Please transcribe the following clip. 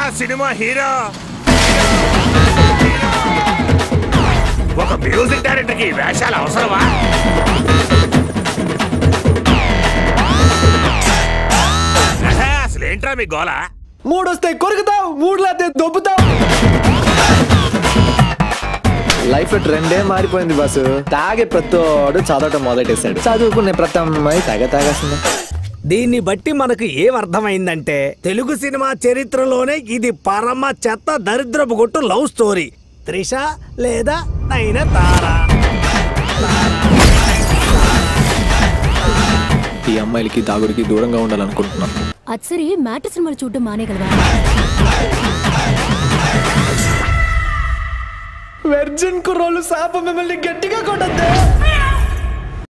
cinema hero ఒక music director కి వేషాలు అవసరమా ఆహా, అసలు ఏంట్రా మీ గోల మూడు వస్తే కొరుకుతావు మూడు లేతే దొబ్బుతావు లైఫ్ ట్రెండే మారిపోయింది బాసు తాగే ప్రతోడు చదవటం మొదలెట్టేశాడు చదువుకునే ప్రతి అమ్మాయి తాగ తాగాల్సిందే దీన్ని బట్టి మనకు ఏం అర్థమైందంటే తెలుగు సినిమా చరిత్రలోనే ఇది పరమ చెత్త దరిద్రపు కొట్టు లవ్ స్టోరీ త్రిష లేదా నైన తారా ఈ అమ్మాయిలకి తాగుడికి దూరంగా ఉండాలనుకుంటున్నాను అది సరే మ్యాటర్ సినిమాలు చూడడం మానేయగలవా వెర్జిన్ కుర్రోళ్ళు శాప మిమ్మల్ని గట్టిగా కొట్టద్దు